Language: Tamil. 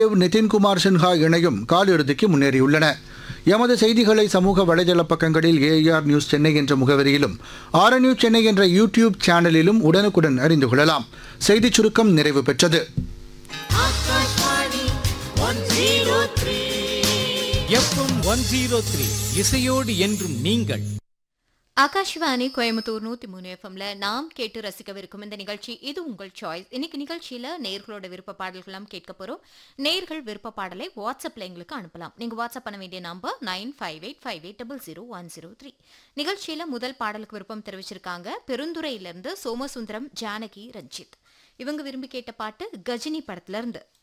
நிதின்குமார் சின்ஹா இணையும் காலிறுதிக்கு முன்னேறியுள்ளன எமது செய்திகளை சமூக வலைதள பக்கங்களில் ஏஆர் நியூஸ் சென்னை என்ற முகவரியிலும் ஆர் நியூஸ் சென்னை என்ற யூடியூப் சேனலிலும் உடனுக்குடன் அறிந்து கொள்ளலாம் செய்திச் சுருக்கம் நிறைவு பெற்றது Akashvani one zero three FM one zero three இசையோடு என்றும் நீங்கள் ஆகாஷ்வாணி கோயம்புத்தூர் நூத்தி மூணு எஃப்எம்ல நாம் கேட்டு ரசிக்கவிருக்கும் இந்த நிகழ்ச்சி இது உங்கள் சாய்ஸ் இன்னைக்கு நிகழ்ச்சியில நேர்களோட விருப்ப பாடல்களாம் கேட்க போறோம் நேர்கள் விருப்ப பாடலை வாட்ஸ்அப்ல எங்களுக்கு அனுப்பலாம் நீங்க வாட்ஸ்அப் பண்ண வேண்டிய number nine five eight five eight double zero one zero three நிகழ்ச்சியில முதல் பாடலுக்கு விருப்பம் தெரிவிச்சிருக்காங்க பெருந்துறையிலிருந்து சோமசுந்தரம் ஜானகி ரஞ்சித் இவங்க விரும்பி கேட்ட பாட்டு கஜினி படத்துல இருந்து